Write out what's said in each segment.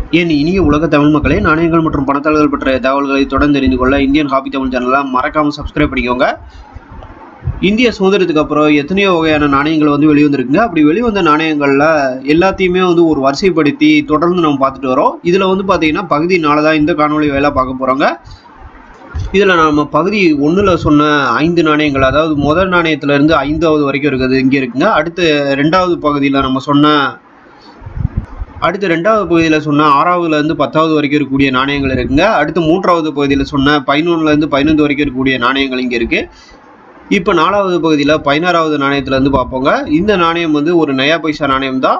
என் இனிய உலக தமிழ் மக்களே நாணயங்கள் மற்றும் பணத்தாள்கள் பற்றிய தகவல்களை தொடர்ந்து தெரிந்து கொள்ள இந்தியன் ஹாபி தமிழ் சேனலை மறக்காமல் சப்ஸ்கிரைப் பண்ணிக்கோங்க இந்திய சுதந்திரத்துக்கு அப்புறம் எத்தனையோ வகையான நாணயங்கள் வந்து வெளிவந்திருக்குங்க அப்படி வெளிவந்த நாணயங்களில் எல்லாத்தையுமே வந்து ஒரு வரிசைப்படுத்தி தொடர்ந்து நம்ம பார்த்துட்டு வரோம் இதில் வந்து பார்த்தீங்கன்னா பகுதி நாலு தான் இந்த காணொலி வேலை பார்க்க போகிறோங்க இதில் நம்ம பகுதி ஒன்றில் சொன்ன ஐந்து நாணயங்கள் அதாவது முதல் நாணயத்திலேருந்து ஐந்தாவது வரைக்கும் இருக்குது இங்கே இருக்குங்க அடுத்து ரெண்டாவது பகுதியில் நம்ம சொன்ன அடுத்து ரெண்டாவது பகுதியில் சொன்ன ஆறாவதுலேருந்து பத்தாவது வரைக்கும் இருக்கக்கூடிய நாணயங்கள் இருக்குங்க அடுத்து மூன்றாவது பகுதியில் சொன்ன பதினொன்றுலேருந்து பதினொன்று வரைக்கும் இருக்கக்கூடிய நாணயங்கள் இங்கே இருக்குது இப்போ நாலாவது பகுதியில் பதினாறாவது நாணயத்துலேருந்து பார்ப்போங்க இந்த நாணயம் வந்து ஒரு நயா பைசா நாணயம் தான்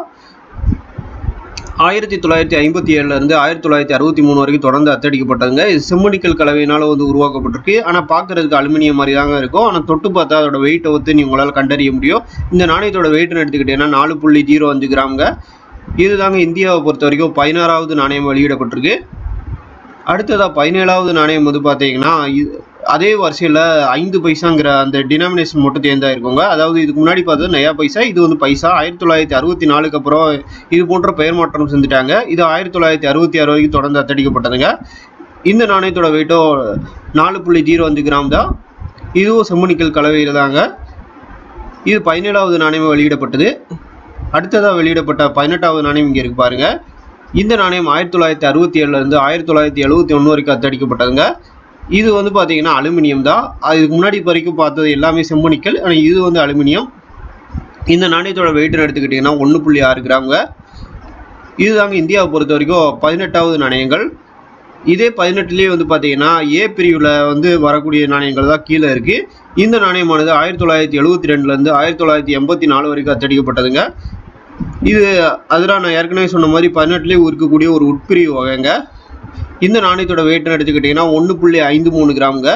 ஆயிரத்தி தொள்ளாயிரத்தி ஐம்பத்தி ஏழுலேருந்து ஆயிரத்தி தொள்ளாயிரத்தி அறுபத்தி மூணு வரைக்கும் தொடர்ந்து அத்தடிக்கப்பட்டதுங்க இது செம்மணிக்கல் கலவையினால் வந்து உருவாக்கப்பட்டிருக்கு ஆனால் பார்க்குறதுக்கு அலுமினியம் மாதிரி தாங்க இருக்கும் ஆனால் தொட்டு பார்த்தா அதோட வெயிட்டை வந்து நீங்கள் உங்களால் கண்டறிய முடியும் இந்த நாணயத்தோட வெயிட்னு எடுத்துக்கிட்டீங்கன்னா நாலு புள்ளி ஜீரோ அஞ்சு கிராமுங்க இதுதாங்க இந்தியாவை பொறுத்த வரைக்கும் பதினாறாவது நாணயம் வெளியிடப்பட்டிருக்கு அடுத்ததாக பதினேழாவது நாணயம் வந்து பார்த்தீங்கன்னா இது- அதே வரிசையில் ஐந்து பைசாங்கிற அந்த டினாமினேஷன் மட்டும் தேர்ந்தா இருக்குங்க அதாவது இதுக்கு முன்னாடி பார்த்தது நயா பைசா இது வந்து பைசா ஆயிரத்தி தொள்ளாயிரத்தி அறுபத்தி நாலுக்கு அப்புறம் இது போன்ற பெயர் மாற்றம் செஞ்சுட்டாங்க இது ஆயிரத்தி தொள்ளாயிரத்தி அறுபத்தி ஆறு வரைக்கும் தொடர்ந்து அத்தடிக்கப்பட்டதுங்க இந்த நாணயத்தோட வெயிட்டோ நாலு புள்ளி ஜீரோ அஞ்சு கிராம் தான் இதுவும் செம்மணிக்கல் கலவையில் தாங்க இது பதினேழாவது நாணயமாக வெளியிடப்பட்டது அடுத்ததாக வெளியிடப்பட்ட பதினெட்டாவது நாணயம் இங்கே இருக்கு பாருங்க இந்த நாணயம் ஆயிரத்தி தொள்ளாயிரத்தி அறுபத்தி ஏழுலேருந்து ஆயிரத்தி தொள்ளாயிரத்தி எழுபத்தி ஒன்று வரைக்கும் அத்தடிக்கப்பட்டதுங்க இது வந்து பார்த்தீங்கன்னா அலுமினியம் தான் அதுக்கு முன்னாடி வரைக்கும் பார்த்தது எல்லாமே செம்பனிக்கல் ஆனால் இது வந்து அலுமினியம் இந்த நாணயத்தோட வெயிட்னு எடுத்துக்கிட்டிங்கன்னா ஒன்று புள்ளி ஆறு கிராமுங்க இதுதாங்க இந்தியாவை பொறுத்த வரைக்கும் பதினெட்டாவது நாணயங்கள் இதே பதினெட்டுலேயே வந்து பார்த்தீங்கன்னா ஏ பிரிவில் வந்து வரக்கூடிய நாணயங்கள் தான் கீழே இருக்குது இந்த நாணயமானது ஆயிரத்தி தொள்ளாயிரத்தி எழுபத்தி ரெண்டுலேருந்து ஆயிரத்தி தொள்ளாயிரத்தி எண்பத்தி நாலு வரைக்கும் அத்தடிக்கப்பட்டதுங்க இது அதில் நான் ஏற்கனவே சொன்ன மாதிரி பதினெட்டுலேயே இருக்கக்கூடிய ஒரு உட்பிரிவு வகைங்க இந்த நாணயத்தோட வெயிட்னு எடுத்துக்கிட்டிங்கன்னா ஒன்று புள்ளி ஐந்து மூணு கிராமுங்க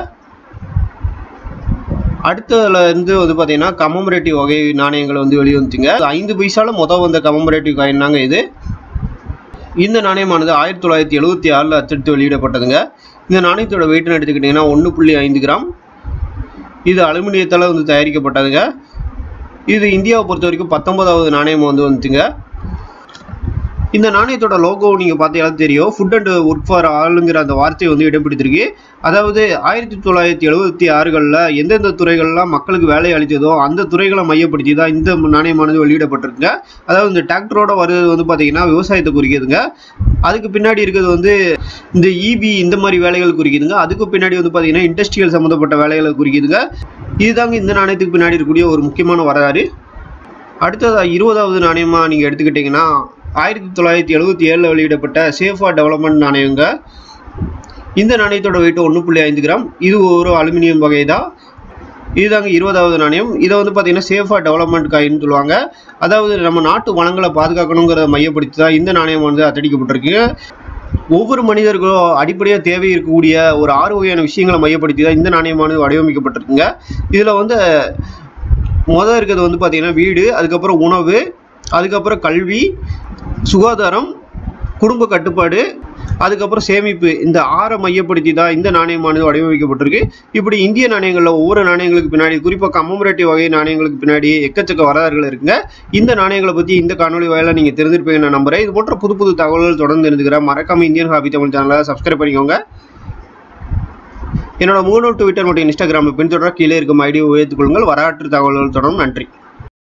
அடுத்ததுல இருந்து வந்து பார்த்தீங்கன்னா கமமரேட்டிவ் வகை நாணயங்கள் வந்து வெளிவந்துச்சுங்க ஐந்து பைசால மொதல் வந்த கமமரேட்டிவ் காயின் தாங்க இது இந்த நாணயமானது ஆயிரத்தி தொள்ளாயிரத்தி எழுபத்தி ஆறில் அச்சடித்து வெளியிடப்பட்டதுங்க இந்த நாணயத்தோட வெயிட்னு எடுத்துக்கிட்டிங்கன்னா ஒன்று புள்ளி ஐந்து கிராம் இது அலுமினியத்தால் வந்து தயாரிக்கப்பட்டதுங்க இது இந்தியாவை பொறுத்த வரைக்கும் பத்தொன்பதாவது நாணயம் வந்து வந்துச்சுங்க இந்த நாணயத்தோட லோகோ நீங்கள் பார்த்தீங்கன்னா தெரியும் ஃபுட் அண்ட் ஒர்க் ஃபார் ஆளுங்கிற அந்த வார்த்தை வந்து இடம் பிடித்திருக்கு அதாவது ஆயிரத்தி தொள்ளாயிரத்தி எழுபத்தி ஆறுகளில் எந்தெந்த துறைகள்லாம் மக்களுக்கு வேலை அளித்ததோ அந்த துறைகளை மையப்படுத்தி தான் இந்த நாணயமானது வெளியிடப்பட்டிருக்குங்க அதாவது இந்த டிராக்டரோட வருது வந்து பார்த்தீங்கன்னா விவசாயத்தை குறிக்குதுங்க அதுக்கு பின்னாடி இருக்கிறது வந்து இந்த இபி இந்த மாதிரி வேலைகள் குறிக்குதுங்க அதுக்கு பின்னாடி வந்து பார்த்தீங்கன்னா இண்டஸ்ட்ரியல் சம்மந்தப்பட்ட வேலைகளை குறிக்குதுங்க இதுதாங்க இந்த நாணயத்துக்கு பின்னாடி இருக்கக்கூடிய ஒரு முக்கியமான வரலாறு அடுத்ததா இருபதாவது நாணயமாக நீங்கள் எடுத்துக்கிட்டிங்கன்னா ஆயிரத்தி தொள்ளாயிரத்தி எழுபத்தி ஏழில் வெளியிடப்பட்ட சேஃபா டெவலப்மெண்ட் நாணயங்க இந்த நாணயத்தோட வெயிட் ஒன்று புள்ளி ஐந்து கிராம் இது ஒரு அலுமினியம் வகை தான் இதுதாங்க இருபதாவது நாணயம் இதை வந்து பார்த்தீங்கன்னா சேஃபா டெவலப்மெண்ட் காயின்னு சொல்லுவாங்க அதாவது நம்ம நாட்டு வளங்களை பாதுகாக்கணுங்கிறத மையப்படுத்தி தான் இந்த நாணயம் வந்து அத்தடிக்கப்பட்டிருக்கு ஒவ்வொரு மனிதர்களும் அடிப்படையாக தேவை இருக்கக்கூடிய ஒரு ஆறு வகையான விஷயங்களை மையப்படுத்தி தான் இந்த நாணயமானது வடிவமைக்கப்பட்டிருக்குங்க இதில் வந்து முதல் இருக்கிறது வந்து பார்த்தீங்கன்னா வீடு அதுக்கப்புறம் உணவு அதுக்கப்புறம் கல்வி சுகாதாரம் குடும்ப கட்டுப்பாடு அதுக்கப்புறம் சேமிப்பு இந்த ஆறை மையப்படுத்தி தான் இந்த நாணயமானது வடிவமைக்கப்பட்டிருக்கு இப்படி இந்திய நாணயங்களில் ஒவ்வொரு நாணயங்களுக்கு பின்னாடி குறிப்பாக கம்மமரேட்டிவ் வகை நாணயங்களுக்கு பின்னாடி எக்கச்சக்க வரலாறுகள் இருக்குங்க இந்த நாணயங்களை பற்றி இந்த காணொலி வாயிலாக நீங்கள் தெரிஞ்சிருப்பீங்க நான் நம்புறேன் இது போன்ற புது புது தகவல்கள் தொடர்ந்து இருந்துக்கிறேன் மறக்காம இந்தியன் ஹாபி தமிழ் சேனலை சப்ஸ்கிரைப் பண்ணிக்கோங்க என்னோட மூணு ட்விட்டர் மற்றும் இன்ஸ்டாகிராமில் பின்தொடர கீழே இருக்கும் ஐடியை உயர்த்துக் கொள்ளுங்கள் வரலாற்று தகவல்கள் தொடரும் நன்றி